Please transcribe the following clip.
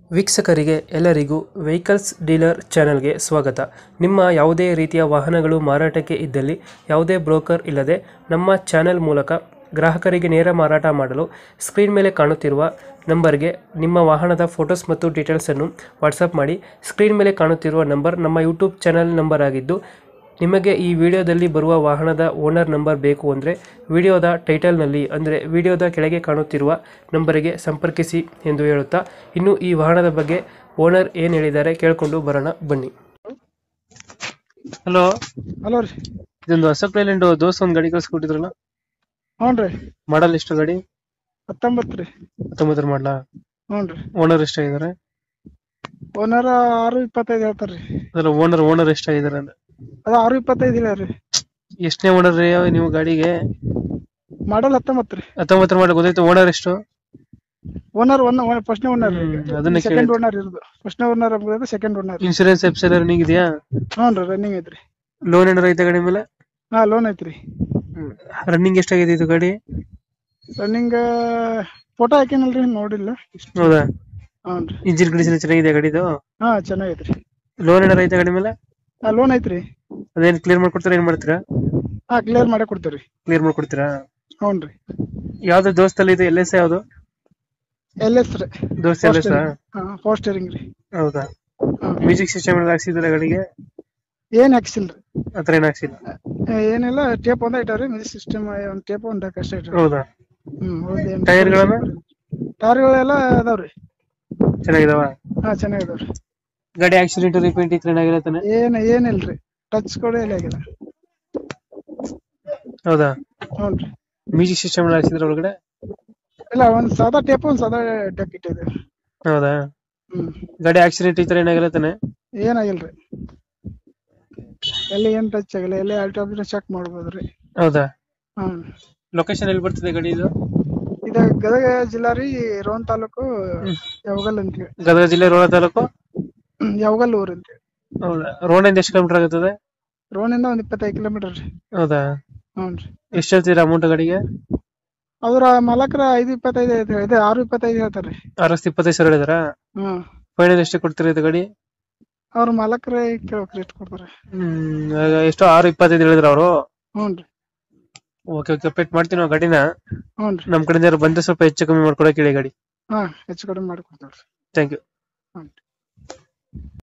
ವೀಕ್ಷಕರಿಗೆ ಎಲ್ಲರಿಗೂ vehicles dealer ಚಾನೆಲ್ಗೆ ಸ್ವಾಗತ ನಿಮ್ಮ ಯಾವುದೇ ರೀತಿಯ ವಾಹನಗಳು ಮಾರಾಟಕ್ಕೆ ಇದ್ದಲ್ಲಿ ಯಾವುದೇ ಬ್ರೋಕರ್ ಇಲ್ಲದೆ ನಮ್ಮ ಚಾನೆಲ್ ಮೂಲಕ ಗ್ರಾಹಕರಿಗೆ ನೇರ ಮಾರಾಟ ಮಾಡಲು ಸ್ಕ್ರೀನ್ ಮೇಲೆ ಕಾಣುತ್ತಿರುವ ನಂಬರ್ಗೆ ನಿಮ್ಮ ವಾಹನದ ಫೋಟೋಸ್ ಮತ್ತು ಡೀಟೇಲ್ಸನ್ನು ವಾಟ್ಸಪ್ ಮಾಡಿ ಸ್ಕ್ರೀನ್ ಮೇಲೆ ಕಾಣುತ್ತಿರುವ ನಂಬರ್ ನಮ್ಮ ಯೂಟ್ಯೂಬ್ ಚಾನೆಲ್ ನಂಬರ್ ಆಗಿದ್ದು ನಿಮಗೆ ಈ ವಿಡಿಯೋದಲ್ಲಿ ಬರುವ ವಾಹನದ ಓನರ್ ನಂಬರ್ ಬೇಕು ಅಂದರೆ ವಿಡಿಯೋದ ಟೈಟಲ್ನಲ್ಲಿ ಅಂದರೆ ವಿಡಿಯೋದ ಕೆಳಗೆ ಕಾಣುತ್ತಿರುವ ನಂಬರಿಗೆ ಸಂಪರ್ಕಿಸಿ ಎಂದು ಹೇಳುತ್ತಾ ಇನ್ನು ಈ ವಾಹನದ ಬಗ್ಗೆ ಓನರ್ ಏನು ಹೇಳಿದ್ದಾರೆ ಕೇಳಿಕೊಂಡು ಬರೋಣ ಬನ್ನಿ ಹಲೋ ಹಲೋ ರೀ ಇದೊಂದು ಅಶೋಕ್ ಲೈಲ್ಯಾಂಡ್ ದೋಸ್ತ್ ಒಂದು ಗಾಡಿ ಕಳ್ಸಿಕೊಟ್ಟಿದ್ರಲ್ಲ ಹ್ಞೂ ರೀ ಮಾಡಲ್ ಎಷ್ಟು ಗಾಡಿ ಹತ್ತೊಂಬತ್ತು ರೀ ಹತ್ತೊಂಬತ್ತರ ಮಾಡಲ ಹ್ಞೂ ರೀ ಓನರ್ ಎಷ್ಟಾಗಿದ್ದಾರೆ ಓನರ್ ಆರು ಇಪ್ಪತ್ತೈದು ಹೇಳ್ತಾರೆ ರೀ ಅದರ ಓನರ್ ಓನರ್ ಎಷ್ಟಾಗಿದ್ದಾರೆ ಅಂದ್ರೆ ಅದು ಆರು ಇಪ್ಪತ್ತೈದು ಇಲ್ಲ ರೀ ಎಷ್ಟನೇ ಓನರ್ ರೀ ನೀವು ಗಾಡಿಗೆ ಮಾಡಲ್ ಹತ್ತೊಂಬತ್ತು ರೀ ಹತ್ತೊಂಬತ್ತರ ಮಾಡಲ್ ಗೊತ್ತಾಯ್ತು ಓನರ್ ಎಷ್ಟು ಓನರ್ ಒನ್ ಫಸ್ಟ್ನೇ ಓನರ್ ಹ್ಮ್, ಅದನ್ನೇ ಸೆಕೆಂಡ್ ಕೇಳಿದ್ದು. ಓನರ್ ಇರೋದು ಫಸ್ಟ್ನೇ ಓನರ್ ಆಗ್ಬೋದು ಸೆಕೆಂಡ್ ಓನರ್ ಇನ್ಶೂರೆನ್ಸ್ ಎಫ್ಸೆಲ್ ರನ್ನಿಂಗ್ ಇದೆಯಾ ಹ್ಞೂ ರೀ ರನ್ನಿಂಗ್ ಐತ್ರಿ ಲೋನ್ ಏನಾರ ಐತೆ ಗಾಡಿ ಮೇಲೆ ಹಾಂ ಲೋನ್ ಐತ್ರಿ ರನ್ನಿಂಗ್ ಎಷ್ಟಾಗಿದೆ ಇದು ಗಾಡಿ ರನ್ನಿಂಗ್ ಫೋಟೋ ಹಾಕೇನಲ್ರಿ ನೋಡಿಲ್ಲ ಹೌದಾ ಹ್ಞೂ ರೀ ಇಂಜಿನ್ ಕಂಡೀಷನ್ ಚೆನ್ನಾಗಿದೆ ಗಾಡಿದು ಹಾಂ ಚೆನ್ನಾಗೈತ್ರಿ ಲೋನ್ ಏನಾರ ಐತೆ ಗಾಡಿ ಮೇಲೆ ಹಾಂ ಲೋನ್ ಐತ್ರಿ ಅದೇನ್ ಕ್ಲಿಯರ್ ಮಾಡ್ಕೊಡ್ತೀರಾ ಏನ್ ಮಾಡ್ತೀರಾ ಹಾಂ ಕ್ಲಿಯರ್ ಮಾಡೇ ಕೊಡ್ತೀವಿ ಕ್ಲಿಯರ್ ಮಾಡ್ಕೊಡ್ತೀರಾ ಹ್ಞೂ ರೀ ಯಾವ್ದು ದೋಸ್ತಲ್ಲಿ ಇದು ಎಲ್ ಎಸ್ ಯಾವ್ದು ಎಲ್ ಎಸ್ ರೀ ದೋಸ್ತ್ ಎಲ್ ಎಸ್ ಹಾಂ ಫೋರ್ ಸ್ಟೇರಿಂಗ್ ರೀ ಹೌದಾ ಹಾಂ ಮ್ಯೂಸಿಕ್ ಸಿಸ್ಟಮ್ ಎಲ್ಲ ಹಾಕ್ಸಿದ್ರೆ ಗಾಡಿಗೆ ಏನು ಹಾಕ್ಸಿಲ್ಲ ರೀ ಆತರ ಏನ್ ಹಾಕ್ಸಿಲ್ಲ ಏನಿಲ್ಲ ಟೇಪ್ ಒಂದ ಇಟ್ಟಾರಿ ಮ್ಯೂಸಿಕ್ ಸಿಸ್ಟಮ್ ಒಂದು ಟೇಪ್ ಒಂದು ಡಕ್ ಅಷ್ಟೇ ಇಟ್ಟಾರಿ ಹೌದಾ ಹ್ಮ್ ಹೌದು ಏನ್ ಟೈರ್ಗಳನ್ನ? ಟೈರ್ಗಳೆಲ್ಲ ಅದಾವ್ರಿ ಚೆನ್ನಾಗಿದಾವ ಹಾ ಚೆನ್ನಾಗಿದಾವ್ರಿ ಗಾಡಿ ಆಕ್ಸಿಡೆಂಟ್ ರಿಪೇಂಟ್ ಇತ್ತು ಏನಾಗಿರತ್ತಾನೆ ಏನ್ ಏನಿಲ್ರಿ ಟಚ್ ಕೂಡ ಇಲ್ಲ ಆಗಿಲ್ಲ ಹೌದಾ ಹ್ಞೂನ್ರಿ ಮ್ಯೂಸಿಕ್ ಸಿಸ್ಟಮ್ ಎಲ್ಲ ಹಾಕ್ಸಿದ್ರೆ ಒಳಗಡೆ ಇಲ್ಲ ಒಂದ್ ಸಾದಾ ಟೇಪ್ ಒಂದ್ ಸಾದಾ ಡಕ್ ಇಟ್ಟಿದೆ ಹೌದಾ ಹ್ಮ್ ಗಾಡಿ ಆಕ್ಸಿಡೆಂಟ್ ಇತ್ತು ಏನಾಗಿರತ್ತಾನೆ ಏನಾಗಿಲ್ರಿ ಎಲ್ಲಿ ಏನ್ ಟಚ್ ಆಗಿಲ್ಲ ಎಲ್ಲಿ ಅಲ್ಟಿ ಚೆಕ್ ಮಾಡ್ಬೋದ್ರಿ ಹೌದಾ ಹ್ಮ್ ಲೊಕೇಶನ್ ಎಲ್ಲಿ ಬರ್ತದೆ ಗಾಡಿ ಇದು ಇದು ಗದಗ ಜಿಲ್ಲಾ ರೀ ರೋಣ ತಾಲೂಕು ಯಾವಗಲ್ ಅಂತೀವಿ ಗದಗ ಜಿಲ್ಲೆ ರೋಣ ತಾಲೂಕು ಯಾವಗಲ್ ಊರ್ ಅಂತೀವಿ ಹೌದಾ ರೋಣಿಂದ ಎಷ್ಟು ಕಿಲೋಮೀಟರ್ ಆಗುತ್ತದೆ ರೋಣಿಂದ ಒಂದ್ ಇಪ್ಪತ್ತೈದು ಕಿಲೋಮೀಟರ್ ರೀ ಹೌದಾ ಹ್ಞೂನ್ರಿ ಎಷ್ಟು ಹೇಳ್ತೀರಾ ಅಮೌಂಟ್ ಗಾಡಿಗೆ ಅವ್ರ ಮಾಲಕರ ಐದು ಇಪ್ಪತ್ತೈದು ಐತೆ ಇದೆ ಆರು ಇಪ್ಪತ್ತೈದು ಹೇಳ್ತಾರ್ರಿ ಅರವತ್ತು ಇಪ್ಪತ್ತೈದು ಸಾವಿರ ಹೇಳಿದಾರಾ ಹ್ಮ್ ಫೈನಲ್ ಎಷ್ಟು ಕೊಡ್ತೀರಾ ಇದು ಗಾಡಿ ಅವ್ರ ಮಾಲಕರೇ ಕೇಳ್ಬೇಕ್ರಿ ಎಷ್ಟು ಕೊಡ್ತಾರೆ ಹ್ಮ್ ಆಗ ಎಷ್ಟು ಆರು ಇಪ್ಪತ್ತೈದು ಹೇಳಿದ್ರ ಅವರು ಹ್ಞೂನ್ರಿ ಓಕೆ ಓಕೆ ಪೇಟ್ ಮಾಡ್ತೀವಿ ನಾವು ಗಾಡಿನ ಹ್ಞೂನ್ರಿ ನಮ್ ಕಡೆಯಿಂದ ಯಾರು ಬಂದ್ರೆ ಸ್ವಲ್ಪ ಹೆಚ್ಚು ಕಮ್ಮಿ ಮಾಡ್ಕೊಡಕ್ಕೆ ಹೇಳಿ ಗಾಡಿ ಹಾ ಹೆಚ್ಚು ಕಡಿಮೆ ಮಾಡಿ ಕೊಡ್ತೇವ್ರಿ ಥ್ಯಾಂಕ್ ಯು ಹ್ಞೂ